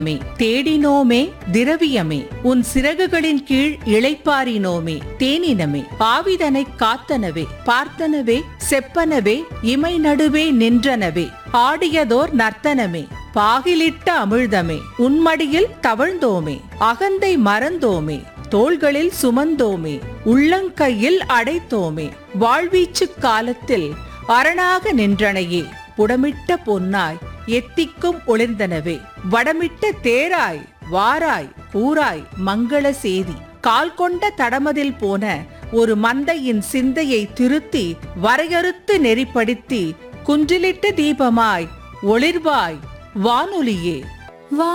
மே தேடினோமே திரவியமே உன் சிறகுகளின் கீழ் இளைப்பாரினோமே தேனினமே ஆவிதனை காத்தனவே பார்த்தனவே செப்பனவே இமை நடுவே நின்றனவே ஆடியதோர் நர்த்தனமே பாகிலிட்ட அமிழ்தமே உன்மடியில் தவழ்ந்தோமே அகந்தை மறந்தோமே தோள்களில் சுமந்தோமே உள்ளங்கையில் அடைத்தோமே வாழ்வீச்சு காலத்தில் அரணாக நின்றனையே புடமிட்ட பொன்னாய் எத்திக்கும் ஒளிர்ந்தனவே வடமிட்ட தேராய் வாராய் பூராய் மங்கள சேதி கால் கொண்ட தடமதில் போன ஒரு மந்தையின் சிந்தையை திருத்தி வரையறுத்து நெறிப்படுத்தி குன்றிலிட்ட தீபமாய் ஒளிர்வாய் வானொலியே